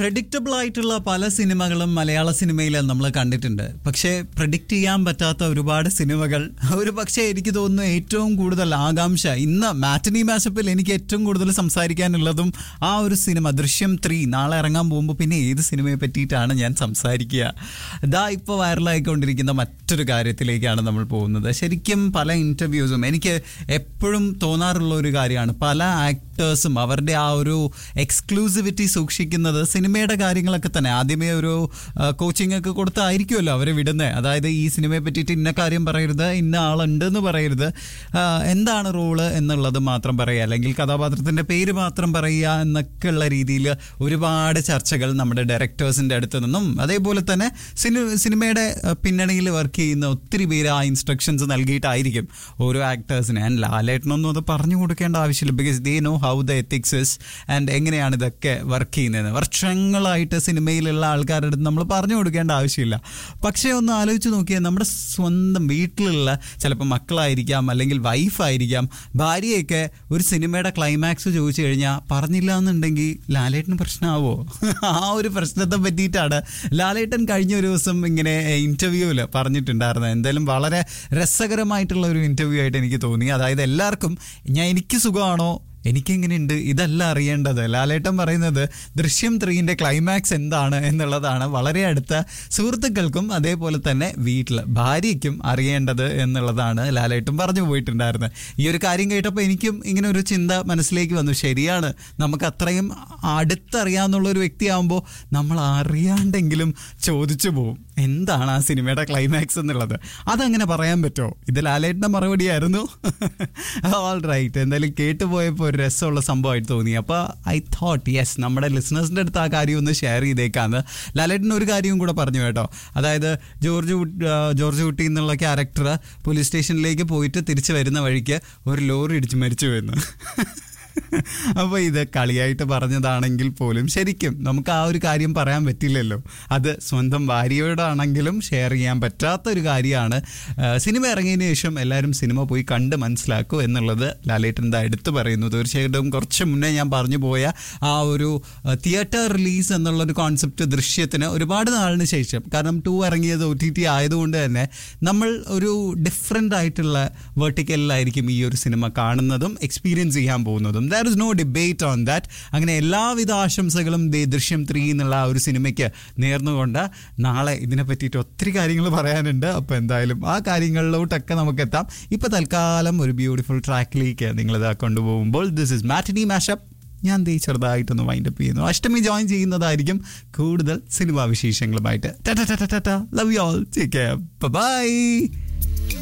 predictable ആയിട്ടുള്ള പല സിനിമകളും മലയാള സിനിമയിൽ നമ്മൾ കണ്ടിട്ടുണ്ട് പക്ഷേ പ്രഡിക്റ്റ് ചെയ്യാൻ പറ്റാത്ത ഒരുപാട് സിനിമകൾ ഒരു പക്ഷേ എനിക്ക് തോന്നുന്നു ഏറ്റവും കൂടുതൽ ആകാംക്ഷ ഇന്ന് മാറ്റനി മാഷപ്പിൽ എനിക്ക് ഏറ്റവും കൂടുതൽ സംസാരിക്കാനുള്ളതും ആ ഒരു സിനിമ ദൃശ്യം ത്രീ നാളെ ഇറങ്ങാൻ പോകുമ്പോൾ പിന്നെ ഏത് സിനിമയെ പറ്റിയിട്ടാണ് ഞാൻ സംസാരിക്കുക ഇതാ ഇപ്പോൾ വൈറലായിക്കൊണ്ടിരിക്കുന്ന മറ്റൊരു കാര്യത്തിലേക്കാണ് നമ്മൾ പോകുന്നത് ശരിക്കും പല ഇൻ്റർവ്യൂസും എനിക്ക് എപ്പോഴും തോന്നാറുള്ള ഒരു കാര്യമാണ് പല ആക്ടേഴ്സും അവരുടെ ആ ഒരു എക്സ്ക്ലൂസിവിറ്റി സൂക്ഷിക്കുന്നത് സിനിമയുടെ കാര്യങ്ങളൊക്കെ തന്നെ ആദ്യമേ ഒരു കോച്ചിങ് ഒക്കെ കൊടുത്തായിരിക്കുമല്ലോ അവരെ വിടുന്നത് അതായത് ഈ സിനിമയെ പറ്റിയിട്ട് ഇന്ന കാര്യം പറയരുത് ഇന്ന ആളുണ്ട് എന്ന് പറയരുത് ആ, എന്താണ് റോള് എന്നുള്ളത് മാത്രം പറയുക അല്ലെങ്കിൽ കഥാപാത്രത്തിന്റെ പേര് മാത്രം പറയുക എന്നൊക്കെ ഉള്ള രീതിയിൽ ഒരുപാട് ചർച്ചകൾ നമ്മുടെ ഡയറക്ടേഴ്സിന്റെ അടുത്ത് നിന്നും അതേപോലെ തന്നെ സിനി സിനിമയുടെ ആ, പിന്നണിയിൽ വർക്ക് ചെയ്യുന്ന ഒത്തിരി പേര് ആ ഇൻസ്ട്രക്ഷൻസ് നൽകിയിട്ടായിരിക്കും ഓരോ ആക്ടേഴ്സിന് ആൻഡ് ലാലേട്ടനൊന്നും അത് പറഞ്ഞു കൊടുക്കേണ്ട ആവശ്യമില്ല because they know how the ethics is and എങ്ങനെയാണ് ഇതൊക്കെ വർക്ക് ചെയ്യുന്നത് വർഷങ്ങളായിട്ട് സിനിമയിലുള്ള ആൾക്കാരുടെ അടുത്ത് നമ്മൾ പറഞ്ഞു കൊടുക്കേണ്ട ആവശ്യമില്ല പക്ഷേ ഒന്ന് ആലോചിച്ച് നോക്കിയാൽ നമ്മുടെ സ്വന്തം വീട്ടിലുള്ള ചിലപ്പോൾ മക്കളായിരിക്കാം അല്ലെങ്കിൽ വൈഫായിരിക്കാം ഭാര്യയൊക്കെ ഒരു സിനിമയുടെ ക്ലൈമാക്സ് ചോദിച്ചു കഴിഞ്ഞാൽ പറഞ്ഞില്ല എന്നുണ്ടെങ്കിൽ ലാലേട്ടന് പ്രശ്നമാവോ ആ ഒരു പ്രശ്നത്തെ പറ്റിയിട്ടാണ് ലാലേട്ടൻ കഴിഞ്ഞ ഒരു ദിവസം ഇങ്ങനെ ഇന്റർവ്യൂവിൽ പറഞ്ഞിട്ടുണ്ടായിരുന്നത് എന്തായാലും വളരെ രസകരമായിട്ടുള്ള ഒരു ഇന്റർവ്യൂ ആയിട്ട് എനിക്ക് തോന്നി അതായത് എല്ലാവർക്കും ഞാൻ എനിക്ക് സുഖമാണോ എനിക്കെങ്ങനെയുണ്ട് ഇതല്ല അറിയേണ്ടത് ലാലേട്ടൻ പറയുന്നത് ദൃശ്യം ത്രീൻ്റെ ക്ലൈമാക്സ് എന്താണ് എന്നുള്ളതാണ് വളരെ അടുത്ത സുഹൃത്തുക്കൾക്കും അതേപോലെ തന്നെ വീട്ടിൽ ഭാര്യയ്ക്കും അറിയേണ്ടത് എന്നുള്ളതാണ് ലാലേട്ടൻ പറഞ്ഞു പോയിട്ടുണ്ടായിരുന്നത് ഈ ഒരു കാര്യം കേട്ടപ്പോൾ എനിക്കും ഇങ്ങനെ ഒരു ചിന്ത മനസ്സിലേക്ക് വന്നു ശരിയാണ് നമുക്ക് അത്രയും അടുത്തറിയാവുന്നുള്ള ഒരു വ്യക്തിയാകുമ്പോൾ നമ്മൾ അറിയാണ്ടെങ്കിലും ചോദിച്ചു പോകും എന്താണ് ആ സിനിമയുടെ ക്ലൈമാക്സ് എന്നുള്ളത് അതങ്ങനെ പറയാൻ പറ്റുമോ ഇത് ലാലേട്ടൻ്റെ മറുപടിയായിരുന്നു ഓൾ റൈറ്റ് എന്തായാലും കേട്ടുപോയപ്പോൾ ഒരു രസമുള്ള സംഭവമായിട്ട് തോന്നി അപ്പോൾ ഐ തോട്ട് യെസ് നമ്മുടെ ലിസണേഴ്സിൻ്റെ അടുത്ത് ആ കാര്യം ഒന്ന് ഷെയർ ചെയ്തേക്കാന്ന് ലാലേട്ടൻ ഒരു കാര്യവും കൂടെ പറഞ്ഞു കേട്ടോ അതായത് ജോർജ് കുട്ടി- ആ, ജോർജ് കുട്ടി എന്നുള്ള ക്യാരക്ടർ പോലീസ് സ്റ്റേഷനിലേക്ക് പോയിട്ട് തിരിച്ചു വരുന്ന വഴിക്ക് ഒരു ലോറി ഇടിച്ച് മരിച്ചു വരുന്നു അപ്പോൾ ഇത് കളിയായിട്ട് പറഞ്ഞതാണെങ്കിൽ പോലും ശരിക്കും നമുക്ക് ആ ഒരു കാര്യം പറയാൻ പറ്റില്ലല്ലോ അത് സ്വന്തം ഭാര്യയോടാണെങ്കിലും ഷെയർ ചെയ്യാൻ പറ്റാത്ത ഒരു കാര്യമാണ് ആ, സിനിമ ഇറങ്ങിയതിന് ശേഷം എല്ലാവരും സിനിമ പോയി കണ്ട് മനസ്സിലാക്കൂ എന്നുള്ളത് ലാലേട്ടൻ എന്താ എടുത്തു പറയുന്നു തീർച്ചയായിട്ടും കുറച്ച് മുന്നേ ഞാൻ പറഞ്ഞു പോയ ആ ഒരു തിയേറ്റർ റിലീസ് എന്നുള്ളൊരു കോൺസെപ്റ്റ് ദൃശ്യത്തിന് ഒരുപാട് നാളിന് ശേഷം കാരണം ടു ഇറങ്ങിയത് ഒ ടി ടി ആയതുകൊണ്ട് തന്നെ നമ്മൾ ഒരു ഡിഫറെൻ്റ് ആയിട്ടുള്ള വെർട്ടിക്കലിലായിരിക്കും ഈ ഒരു സിനിമ കാണുന്നതും എക്സ്പീരിയൻസ് ചെയ്യാൻ പോകുന്നതും there is no debate on that അങ്ങനെ എല്ലാവിധ ആശംസകളും ദേ ദൃശ്യം ത്രീ എന്നുള്ള ആ ഒരു സിനിമയ്ക്ക് നേർന്നുകൊണ്ട് നാളെ ഇതിനെ പറ്റിയിട്ട് ഒത്തിരി കാര്യങ്ങൾ പറയാനുണ്ട് അപ്പോൾ എന്തായാലും ആ കാര്യങ്ങളിലോട്ടൊക്കെ നമുക്ക് എത്താം ഇപ്പോൾ തൽക്കാലം ഒരു ബ്യൂട്ടിഫുൾ ട്രാക്കിലേക്ക് നിങ്ങളിത് കൊണ്ടുപോകുമ്പോൾ ദിസ് ഇസ് മാറ്റിനി മാഷപ്പ് ഞാൻ ദേ ചെറുതായിട്ടൊന്ന് വൈൻഡപ്പ് ചെയ്യുന്നു അഷ്ടമി ജോയിൻ ചെയ്യുന്നതായിരിക്കും കൂടുതൽ സിനിമാ വിശേഷങ്ങളുമായിട്ട് love you all take care by